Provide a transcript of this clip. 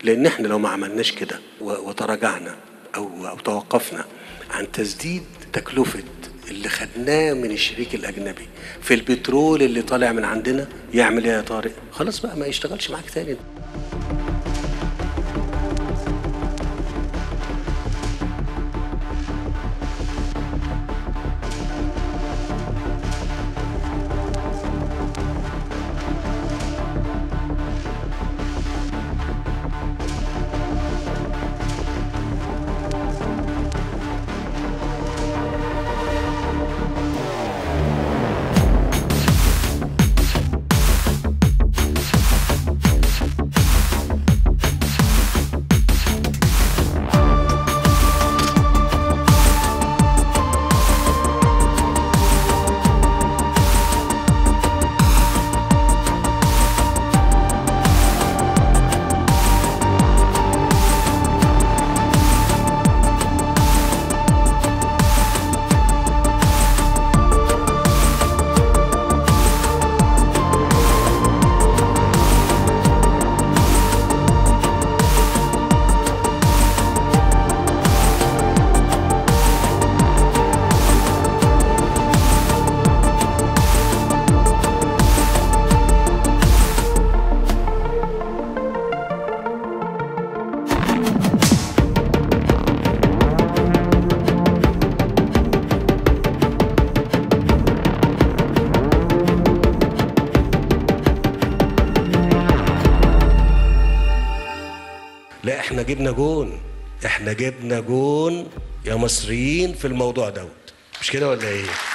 لان احنا لو ما عملناش كده و- وتراجعنا او او توقفنا عن تسديد تكلفه اللي خدناه من الشريك الاجنبي في البترول اللي طالع من عندنا يعمل ايه يا طارق خلاص بقى ما يشتغلش معاك تاني لا احنا جبنا جون احنا جبنا جون يا مصريين في الموضوع دوت مش كده ولا ايه